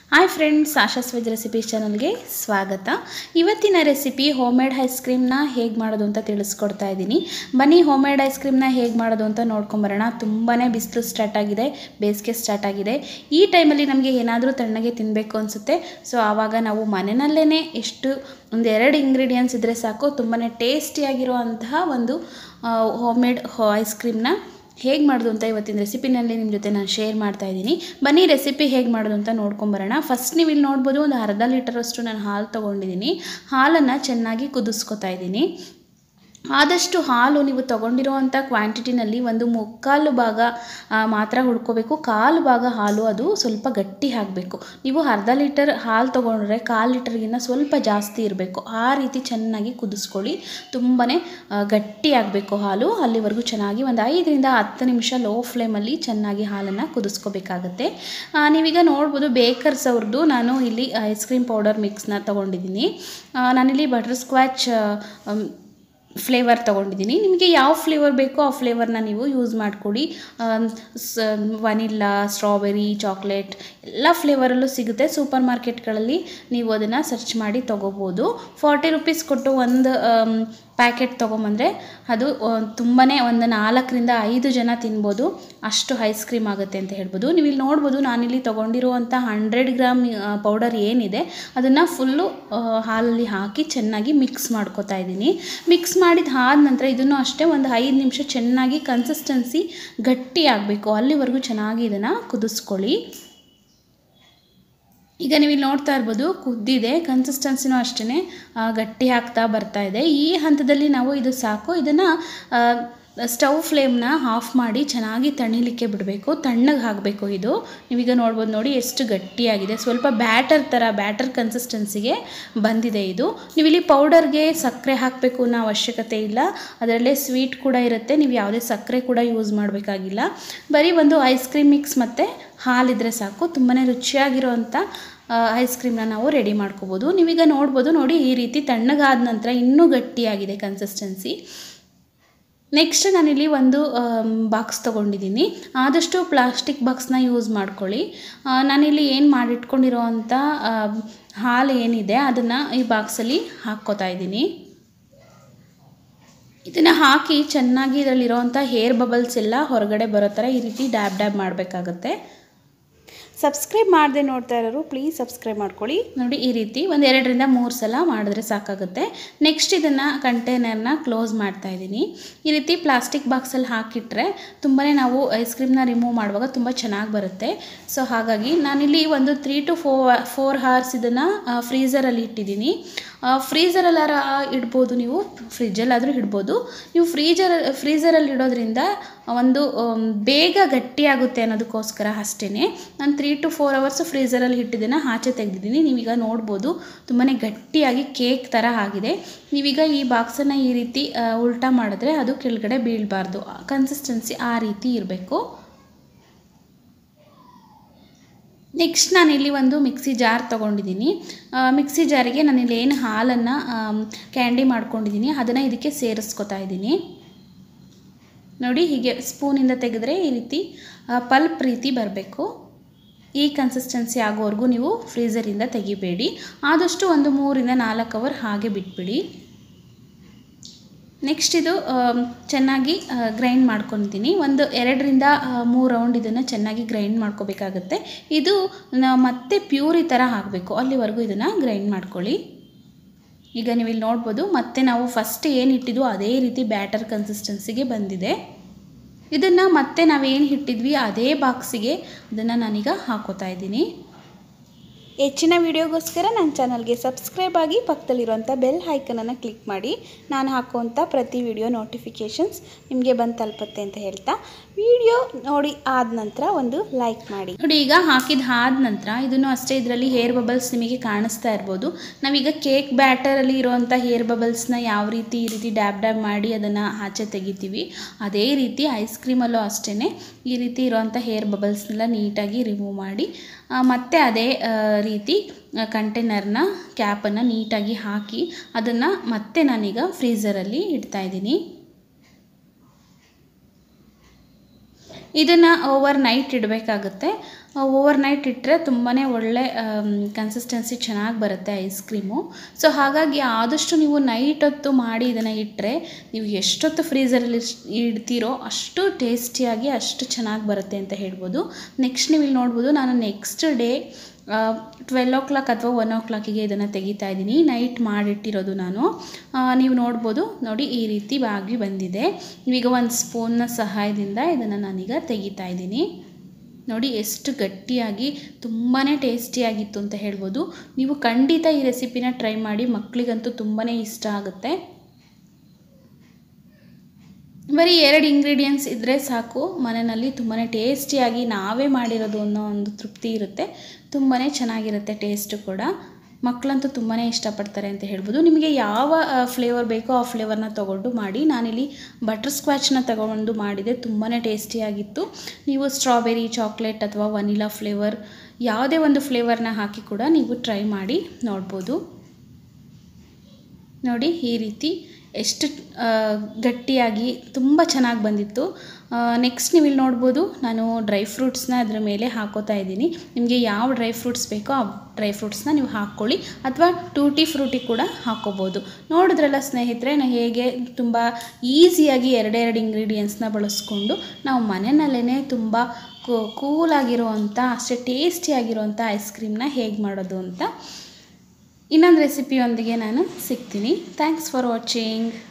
hi friends Asha's veg recipes ಚಾನಲ್ಗೆ ಸ್ವಾಗತ ಇವತ್ತಿನ ರೆಸಿಪಿ ಹೋಮ್ ಮೇಡ್ ಐಸ್ ಕ್ರೀಮ್ನ ಹೇಗೆ ಮಾಡೋದು ಅಂತ ತಿಳಿಸ್ಕೊಡ್ತಾ ಇದ್ದೀನಿ ಬನ್ನಿ ಹೋಮ್ ಮೇಡ್ ಐಸ್ ಕ್ರೀಮ್ನ ಹೇಗೆ ಮಾಡೋದು ಅಂತ ನೋಡ್ಕೊಂಬರೋಣ ತುಂಬಾ ಬಿಸಿಲು ಸ್ಟಾರ್ಟ್ ಆಗಿದೆ ಬೇಸಿಗೆ ಸ್ಟಾರ್ಟ್ ಆಗಿದೆ ಈ ಟೈಮಲ್ಲಿ ನಮಗೆ ಏನಾದರೂ ತಣ್ಣಗೆ ತಿನ್ನಬೇಕು ಅನಿಸುತ್ತೆ ಸೊ ಆವಾಗ ನಾವು ಮನೆಯಲ್ಲೇ ಎಷ್ಟು ಒಂದು ಎರಡು ಇಂಗ್ರೀಡಿಯೆಂಟ್ಸ್ ಇದ್ದರೆ ಸಾಕು ತುಂಬಾ ಟೇಸ್ಟಿಯಾಗಿರುವಂತಹ ಒಂದು ಹೋಮ್ ಮೇಡ್ ಐಸ್ ಕ್ರೀಮ್ನ ಹೇಗೆ ಮಾಡೋದು ಅಂತ ಇವತ್ತಿನ ರೆಸಿಪಿನಲ್ಲಿ ನಿಮ್ಮ ಜೊತೆ ನಾನು ಶೇರ್ ಮಾಡ್ತಾ ಇದ್ದೀನಿ ಬನ್ನಿ ರೆಸಿಪಿ ಹೇಗೆ ಮಾಡೋದು ಅಂತ ನೋಡ್ಕೊಂಬರೋಣ ಫಸ್ಟ್ ನೀವು ಇಲ್ಲಿ ನೋಡ್ಬೋದು ಒಂದು ಅರ್ಧ ಲೀಟರಷ್ಟು ನಾನು ಹಾಲು ತೊಗೊಂಡಿದ್ದೀನಿ ಹಾಲನ್ನು ಚೆನ್ನಾಗಿ ಕುದಿಸ್ಕೊತಾ ಇದ್ದೀನಿ ಆದಷ್ಟು ಹಾಲು ನೀವು ತೊಗೊಂಡಿರೋವಂಥ ಕ್ವಾಂಟಿಟಿನಲ್ಲಿ ಒಂದು ಮುಕ್ಕಾಲು ಭಾಗ ಆ, ಮಾತ್ರ ಹುಡ್ಕೋಬೇಕು ಕಾಲು ಭಾಗ ಹಾಲು ಅದು ಸ್ವಲ್ಪ ಗಟ್ಟಿ ಆಗಬೇಕು ನೀವು ಅರ್ಧ ಲೀಟರ್ ಹಾಲು ತೊಗೊಂಡ್ರೆ ಕಾಲು ಲೀಟರ್ಗಿಂತ ಸ್ವಲ್ಪ ಜಾಸ್ತಿ ಇರಬೇಕು ಆ ರೀತಿ ಚೆನ್ನಾಗಿ ಕುದಿಸ್ಕೊಳ್ಳಿ ತುಂಬಾ ಗಟ್ಟಿ ಆಗಬೇಕು ಹಾಲು ಅಲ್ಲಿವರೆಗೂ ಚೆನ್ನಾಗಿ ಒಂದು ಐದರಿಂದ ಹತ್ತು ನಿಮಿಷ ಲೋ ಫ್ಲೇಮಲ್ಲಿ ಚೆನ್ನಾಗಿ ಹಾಲನ್ನು ಕುದಿಸ್ಕೋಬೇಕಾಗತ್ತೆ ಆ, ನೀವೀಗ ನೋಡ್ಬೋದು ಬೇಕರ್ಸ್ ಅವ್ರದ್ದು ನಾನು ಇಲ್ಲಿ ಐಸ್ ಕ್ರೀಮ್ ಪೌಡರ್ ಮಿಕ್ಸ್ನ ತೊಗೊಂಡಿದ್ದೀನಿ ಆ, ನಾನಿಲ್ಲಿ ಬಟರ್ ಸ್ಕ್ವಾಚ್ ಫ್ಲೇವರ್ ತೊಗೊಂಡಿದ್ದೀನಿ ನಿಮಗೆ ಯಾವ ಫ್ಲೇವರ್ ಬೇಕೋ ಆ ಫ್ಲೇವರ್ನ ನೀವು ಯೂಸ್ ಮಾಡಿಕೊಡಿ ಸ ವನಿಲ್ಲಾ ಸ್ಟ್ರಾಬೆರಿ ಚಾಕ್ಲೇಟ್ ಎಲ್ಲ ಫ್ಲೇವರಲ್ಲೂ ಸಿಗುತ್ತೆ ಸೂಪರ್ ಮಾರ್ಕೆಟ್ಗಳಲ್ಲಿ ನೀವು ಅದನ್ನು ಸರ್ಚ್ ಮಾಡಿ ತೊಗೋಬೋದು ಫಾರ್ಟಿ ರುಪೀಸ್ ಕೊಟ್ಟು ಒಂದು ಪ್ಯಾಕೆಟ್ ತೊಗೊಂಬಂದರೆ ಅದು ತುಂಬಾ ಒಂದು ನಾಲ್ಕರಿಂದ ಐದು ಜನ ತಿನ್ಬೋದು ಅಷ್ಟು ಐಸ್ ಕ್ರೀಮ್ ಆಗುತ್ತೆ ಅಂತ ಹೇಳ್ಬೋದು ನೀವು ಇಲ್ಲಿ ನೋಡ್ಬೋದು ನಾನಿಲ್ಲಿ ತೊಗೊಂಡಿರುವಂಥ ಹಂಡ್ರೆಡ್ ಗ್ರಾಮ್ ಪೌಡರ್ ಏನಿದೆ ಅದನ್ನು ಫುಲ್ಲು ಹಾಲಲ್ಲಿ ಹಾಕಿ ಚೆನ್ನಾಗಿ ಮಿಕ್ಸ್ ಮಾಡ್ಕೊತಾ ಇದ್ದೀನಿ ಮಿಕ್ಸ್ ಮಾಡಿದ ಆದ ನಂತರ ಇದನ್ನು ಅಷ್ಟೇ ಒಂದು ಐದು ನಿಮಿಷ ಚೆನ್ನಾಗಿ ಕನ್ಸಿಸ್ಟೆನ್ಸಿ ಗಟ್ಟಿ ಆಗಬೇಕು ಅಲ್ಲಿವರೆಗೂ ಚೆನ್ನಾಗಿ ಇದನ್ನು ಕುದಿಸ್ಕೊಳ್ಳಿ ಈಗ ನೀವು ಇಲ್ಲಿ ನೋಡ್ತಾ ಇರ್ಬೋದು ಕುದ್ದಿದೆ ಕನ್ಸಿಸ್ಟೆನ್ಸಿನೂ ಅಷ್ಟೇ ಗಟ್ಟಿ ಆಗ್ತಾ ಬರ್ತಾ ಇದೆ ಈ ಹಂತದಲ್ಲಿ ನಾವು ಇದು ಸಾಕು ಇದನ್ನು ಸ್ಟವ್ ಫ್ಲೇಮ್ನ ಆಫ್ ಮಾಡಿ ಚೆನ್ನಾಗಿ ತಣಿಲಿಕ್ಕೆ ಬಿಡಬೇಕು ತಣ್ಣಗೆ ಹಾಕಬೇಕು ಇದು ನೀವೀಗ ನೋಡ್ಬೋದು ನೋಡಿ ಎಷ್ಟು ಗಟ್ಟಿಯಾಗಿದೆ ಸ್ವಲ್ಪ ಬ್ಯಾಟರ್ ಥರ ಬ್ಯಾಟರ್ ಕನ್ಸಿಸ್ಟೆನ್ಸಿಗೆ ಬಂದಿದೆ ಇದು ನೀವು ಇಲ್ಲಿ ಪೌಡರ್ಗೆ ಸಕ್ಕರೆ ಹಾಕಬೇಕು ಅನ್ನೋ ಅವಶ್ಯಕತೆ ಇಲ್ಲ ಅದರಲ್ಲೇ ಸ್ವೀಟ್ ಕೂಡ ಇರುತ್ತೆ ನೀವು ಯಾವುದೇ ಸಕ್ಕರೆ ಕೂಡ ಯೂಸ್ ಮಾಡಬೇಕಾಗಿಲ್ಲ ಬರೀ ಒಂದು ಐಸ್ ಕ್ರೀಮ್ ಮಿಕ್ಸ್ ಮತ್ತು ಹಾಲಿದ್ರೆ ಸಾಕು ತುಂಬಾ ರುಚಿಯಾಗಿರೋವಂಥ ಐಸ್ ಕ್ರೀಮ್ನ ನಾವು ರೆಡಿ ಮಾಡ್ಕೋಬೋದು ನೀವೀಗ ನೋಡ್ಬೋದು ನೋಡಿ ಈ ರೀತಿ ತಣ್ಣಗಾದ ನಂತರ ಇನ್ನೂ ಗಟ್ಟಿಯಾಗಿದೆ ಕನ್ಸಿಸ್ಟೆನ್ಸಿ ನೆಕ್ಸ್ಟ್ ನಾನಿಲ್ಲಿ ಒಂದು ಬಾಕ್ಸ್ ತೊಗೊಂಡಿದ್ದೀನಿ ಆದಷ್ಟು ಪ್ಲಾಸ್ಟಿಕ್ ಬಾಕ್ಸ್ನ ಯೂಸ್ ಮಾಡ್ಕೊಳ್ಳಿ ಆ, ನಾನಿಲ್ಲಿ ಏನು ಮಾಡಿಟ್ಕೊಂಡಿರೋ ಅಂಥ ಹಾಲು ಏನಿದೆ ಅದನ್ನು ಈ ಬಾಕ್ಸಲ್ಲಿ ಹಾಕ್ಕೋತಾ ಇದ್ದೀನಿ ಇದನ್ನು ಹಾಕಿ ಚೆನ್ನಾಗಿ ಇದರಲ್ಲಿರೋವಂಥ ಹೇರ್ ಬಬಲ್ಸ್ ಎಲ್ಲ ಹೊರಗಡೆ ಬರೋ ಥರ ಈ ರೀತಿ ಡ್ಯಾಬ್ ಡ್ಯಾಬ್ ಮಾಡಬೇಕಾಗತ್ತೆ ಸಬ್ಸ್ಕ್ರೈಬ್ ಮಾಡದೆ ನೋಡ್ತಾ ಇರೋರು ಪ್ಲೀಸ್ ಸಬ್ಸ್ಕ್ರೈಬ್ ಮಾಡ್ಕೊಳ್ಳಿ ನೋಡಿ ಈ ರೀತಿ ಒಂದು ಎರಡರಿಂದ ಮೂರು ಸಲ ಮಾಡಿದ್ರೆ ಸಾಕಾಗುತ್ತೆ ನೆಕ್ಸ್ಟ್ ಇದನ್ನು ಕಂಟೈನರ್ನ ಕ್ಲೋಸ್ ಮಾಡ್ತಾ ಇದ್ದೀನಿ ಈ ರೀತಿ ಪ್ಲಾಸ್ಟಿಕ್ ಬಾಕ್ಸಲ್ಲಿ ಹಾಕಿಟ್ರೆ ತುಂಬಾ ನಾವು ಐಸ್ ಕ್ರೀಮ್ನ ರಿಮೂವ್ ಮಾಡುವಾಗ ತುಂಬ ಚೆನ್ನಾಗಿ ಬರುತ್ತೆ ಸೊ ಹಾಗಾಗಿ ನಾನಿಲ್ಲಿ ಒಂದು three to four four hours ಇದನ್ನು ಫ್ರೀಝರಲ್ಲಿ ಇಟ್ಟಿದ್ದೀನಿ ಫ್ರೀಝರಲ್ಲಾರ ಇಡ್ಬೋದು ನೀವು ಫ್ರಿಜ್ಜಲ್ಲಾದರೂ ಇಡ್ಬೋದು ನೀವು ಫ್ರೀಜರ್ ಫ್ರೀಝರಲ್ಲಿ ಇಡೋದ್ರಿಂದ ಒಂದು ಆಮ್, ಬೇಗ ಗಟ್ಟಿಯಾಗುತ್ತೆ ಅನ್ನೋದಕ್ಕೋಸ್ಕರ ಅಷ್ಟೇ ನಾನು ತ್ರೀ ಟು ಫೋರ್ ಅವರ್ಸ್ ಫ್ರೀಝರಲ್ಲಿ ಇಟ್ಟಿದ್ದನ್ನು ಆಚೆ ತೆಗೆದಿದ್ದೀನಿ ನೀವೀಗ ನೋಡ್ಬೋದು ತುಂಬಾ ಗಟ್ಟಿಯಾಗಿ ಕೇಕ್ ಥರ ಆಗಿದೆ ನೀವೀಗ ಈ ಬಾಕ್ಸನ್ನು ಈ ರೀತಿ ಆ, ಉಲ್ಟಾ ಮಾಡಿದ್ರೆ ಅದು ಕೆಳಗಡೆ ಬೀಳಬಾರ್ದು ಕನ್ಸಿಸ್ಟೆನ್ಸಿ ಆ ರೀತಿ ಇರಬೇಕು ನೆಕ್ಸ್ಟ್ ನಾನಿಲ್ಲಿ ಒಂದು ಮಿಕ್ಸಿ ಜಾರ್ ತೊಗೊಂಡಿದ್ದೀನಿ ಮಿಕ್ಸಿ ಜಾರಿಗೆ ನಾನಿಲ್ಲಿ ಏನು ಹಾಲನ್ನು ಕ್ಯಾಂಡಿ ಮಾಡ್ಕೊಂಡಿದ್ದೀನಿ ಅದನ್ನು ಇದಕ್ಕೆ ಸೇರಿಸ್ಕೊತಾ ಇದ್ದೀನಿ ನೋಡಿ ಹೀಗೆ ಸ್ಪೂನಿಂದ ತೆಗೆದ್ರೆ ಈ ರೀತಿ ಪಲ್ಪ್ ರೀತಿ ಬರಬೇಕು ಈ ಕನ್ಸಿಸ್ಟೆನ್ಸಿ ಆಗೋವರೆಗೂ ನೀವು ಫ್ರೀಝರಿಂದ ತೆಗಿಬೇಡಿ ಆದಷ್ಟು ಒಂದು ಮೂರಿಂದ ನಾಲ್ಕು ಅವರ್ ಹಾಗೆ ಬಿಟ್ಬಿಡಿ ನೆಕ್ಸ್ಟ್ ಇದು ಆಮ್, ಚೆನ್ನಾಗಿ ಗ್ರೈಂಡ್ ಮಾಡ್ಕೊತೀನಿ ಒಂದು ಎರಡರಿಂದ ಆ, ಮೂರು ರೌಂಡ್ ಇದನ್ನು ಚೆನ್ನಾಗಿ ಗ್ರೈಂಡ್ ಮಾಡ್ಕೋಬೇಕಾಗತ್ತೆ ಇದು ನ- ಮತ್ತೆ ಪ್ಯೂರಿ ಥರ ಆಗಬೇಕು ಅಲ್ಲಿವರೆಗೂ ಇದನ್ನು ಗ್ರೈಂಡ್ ಮಾಡ್ಕೊಳ್ಳಿ ಈಗ ನೀವು ಇಲ್ಲಿ ನೋಡ್ಬೋದು ಮತ್ತೆ ನಾವು ಫಸ್ಟ್ ಏನು ಇಟ್ಟಿದ್ವು ಅದೇ ರೀತಿ ಬ್ಯಾಟರ್ ಕನ್ಸಿಸ್ಟೆನ್ಸಿಗೆ ಬಂದಿದೆ ಇದನ್ನು ಮತ್ತೆ ನಾವೇನು ಇಟ್ಟಿದ್ವಿ ಅದೇ ಬಾಕ್ಸಿಗೆ ಅದನ್ನು ನಾನೀಗ ಹಾಕೋತಾ ಇದ್ದೀನಿ ಹೆಚ್ಚಿನ ವಿಡಿಯೋಗೋಸ್ಕರ ನನ್ನ ಚಾನಲ್ಗೆ ಸಬ್ಸ್ಕ್ರೈಬ್ ಆಗಿ ಪಕ್ಕದಲ್ಲಿರುವಂಥ ಬೆಲ್ ಐಕನನ್ನು ಕ್ಲಿಕ್ ಮಾಡಿ ನಾನು ಹಾಕುವಂಥ ಪ್ರತಿ ವಿಡಿಯೋ ನೋಟಿಫಿಕೇಷನ್ಸ್ ನಿಮಗೆ ಬಂದು ತಲುಪುತ್ತೆ ಅಂತ ಹೇಳ್ತಾ ವಿಡಿಯೋ ನೋಡಿ ಆದ ನಂತರ ಒಂದು ಲೈಕ್ ಮಾಡಿ ನೋಡಿ ಈಗ ಹಾಕಿದ ಆದ ನಂತರ ಇದನ್ನು ಅಷ್ಟೇ ಇದರಲ್ಲಿ ಹೇರ್ ಬಬಲ್ಸ್ ನಿಮಗೆ ಕಾಣಿಸ್ತಾ ಇರ್ಬೋದು ನಾವೀಗ ಕೇಕ್ ಬ್ಯಾಟರಲ್ಲಿ ಇರುವಂಥ ಹೇರ್ ಬಬಲ್ಸ್ನ ಯಾವ ರೀತಿ ಈ ರೀತಿ ಡ್ಯಾಬ್ ಡ್ಯಾಬ್ ಮಾಡಿ ಅದನ್ನು ಆಚೆ ತೆಗಿತೀವಿ ಅದೇ ರೀತಿ ಐಸ್ ಕ್ರೀಮಲ್ಲೂ ಅಷ್ಟೇ ಈ ರೀತಿ ಇರುವಂಥ ಹೇರ್ ಬಬಲ್ಸ್ನೆಲ್ಲ ನೀಟಾಗಿ ರಿಮೂವ್ ಮಾಡಿ ಆ, ಮತ್ತೆ ಅದೇ ಆ, ರೀತಿ ಕಂಟೈನರ್ನ ಕ್ಯಾಪನ್ನು ನೀಟಾಗಿ ಹಾಕಿ ಅದನ್ನು ಮತ್ತೆ ನಾನೀಗ ಫ್ರೀಝರಲ್ಲಿ ಇಡ್ತಾ ಇದ್ದೀನಿ ಇದನ್ನು ಓವರ್ ನೈಟ್ ಇಡಬೇಕಾಗುತ್ತೆ ಓವರ್ ನೈಟ್ ಇಟ್ಟರೆ ತುಂಬಾ ಒಳ್ಳೆ ಕನ್ಸಿಸ್ಟೆನ್ಸಿ ಚೆನ್ನಾಗಿ ಬರುತ್ತೆ ಐಸ್ ಕ್ರೀಮು ಸೊ ಹಾಗಾಗಿ ಆದಷ್ಟು ನೀವು ನೈಟ್ ಹೊತ್ತು ಮಾಡಿ ಇದನ್ನು ಇಟ್ಟರೆ ನೀವು ಎಷ್ಟೊತ್ತು ಫ್ರೀಝರಲ್ಲಿ ಇಡ್ತೀರೋ ಅಷ್ಟು ಟೇಸ್ಟಿಯಾಗಿ ಅಷ್ಟು ಚೆನ್ನಾಗಿ ಬರುತ್ತೆ ಅಂತ ಹೇಳ್ಬೋದು ನೆಕ್ಸ್ಟ್ ನೀವು ಇಲ್ಲಿ ನೋಡ್ಬೋದು ನಾನು next day twelve o'clock ಅಥವಾ ಒನ್ ಓ ಕ್ಲಾಕಿಗೆ ಇದನ್ನು ತೆಗಿತಾ ಇದ್ದೀನಿ ನೈಟ್ ಮಾಡಿಟ್ಟಿರೋದು ನಾನು ಆ, ನೀವು ನೋಡ್ಬೋದು ನೋಡಿ ಈ ರೀತಿ ಬಾಗಿ ಬಂದಿದೆ ಈಗ ಒಂದು ಸ್ಪೂನ್ನ ಸಹಾಯದಿಂದ ಇದನ್ನು ನಾನೀಗ ತೆಗಿತಾ ಇದ್ದೀನಿ ನೋಡಿ ಎಷ್ಟು ಗಟ್ಟಿಯಾಗಿ ತುಂಬಾ ಟೇಸ್ಟಿಯಾಗಿತ್ತು ಅಂತ ಹೇಳ್ಬೋದು ನೀವು ಖಂಡಿತ ಈ ರೆಸಿಪಿನ ಟ್ರೈ ಮಾಡಿ ಮಕ್ಕಳಿಗಂತೂ ತುಂಬಾ ಇಷ್ಟ ಆಗುತ್ತೆ ಬರೀ ಎರಡು ಇಂಗ್ರೀಡಿಯೆಂಟ್ಸ್ ಇದ್ದರೆ ಸಾಕು ಮನೆಯಲ್ಲಿ ತುಂಬಾ ಟೇಸ್ಟಿಯಾಗಿ ನಾವೇ ಮಾಡಿರೋದು ಅನ್ನೋ ಒಂದು ತೃಪ್ತಿ ಇರುತ್ತೆ ತುಂಬಾ ಚೆನ್ನಾಗಿರುತ್ತೆ ಟೇಸ್ಟು ಕೂಡ ಮಕ್ಕಳಂತೂ ತುಂಬಾ ಇಷ್ಟಪಡ್ತಾರೆ ಅಂತ ಹೇಳ್ಬೋದು ನಿಮಗೆ ಯಾವ ಫ್ಲೇವರ್ ಬೇಕೋ ಆ ಫ್ಲೇವರ್ನ ತೊಗೊಂಡು ಮಾಡಿ ನಾನಿಲ್ಲಿ ಬಟರ್ ಸ್ಕ್ವಾಚ್ನ ತಗೊಂಡು ಮಾಡಿದೆ ತುಂಬಾ ಟೇಸ್ಟಿಯಾಗಿತ್ತು ನೀವು ಸ್ಟ್ರಾಬೆರಿ ಚಾಕ್ಲೇಟ್ ಅಥವಾ ವನಿಲಾ ಫ್ಲೇವರ್ ಯಾವುದೇ ಒಂದು ಫ್ಲೇವರ್ನ ಹಾಕಿ ಕೂಡ ನೀವು ಟ್ರೈ ಮಾಡಿ ನೋಡ್ಬೋದು ನೋಡಿ ಈ ರೀತಿ ಎಷ್ಟು ಆ, ಗಟ್ಟಿಯಾಗಿ ತುಂಬ ಚೆನ್ನಾಗಿ ಬಂದಿತ್ತು ನೆಕ್ಸ್ಟ್ ನೀವು ಇಲ್ಲಿ ನೋಡ್ಬೋದು ನಾನು ಡ್ರೈ ಫ್ರೂಟ್ಸ್ನ ಅದರ ಮೇಲೆ ಹಾಕೋತಾ ಇದ್ದೀನಿ ನಿಮಗೆ ಯಾವ ಡ್ರೈ ಫ್ರೂಟ್ಸ್ ಬೇಕೋ ಆ ಡ್ರೈ ಫ್ರೂಟ್ಸ್ನ ನೀವು ಹಾಕ್ಕೊಳ್ಳಿ ಅಥವಾ ಟೂಟಿ ಫ್ರೂಟಿ ಕೂಡ ಹಾಕ್ಕೋಬೋದು ನೋಡಿದ್ರಲ್ಲ ಸ್ನೇಹಿತರೆ ನಾವು ಹೇಗೆ ತುಂಬ ಈಸಿಯಾಗಿ ಎರಡೆರಡು ಇಂಗ್ರೀಡಿಯೆಂಟ್ಸ್ನ ಬಳಸ್ಕೊಂಡು ನಾವು ಮನೆಯಲ್ಲೇ ತುಂಬ ಕೂಲಾಗಿರುವಂಥ ಅಷ್ಟೇ ಟೇಸ್ಟಿಯಾಗಿರುವಂಥ ಐಸ್ ಕ್ರೀಮ್ನ ಹೇಗೆ ಮಾಡೋದು ಅಂತ ಇನ್ನೊಂದು ರೆಸಿಪಿಯೊಂದಿಗೆ ನಾನು ಸಿಗ್ತೀನಿ ಥ್ಯಾಂಕ್ಸ್ ಫಾರ್ ವಾಚಿಂಗ್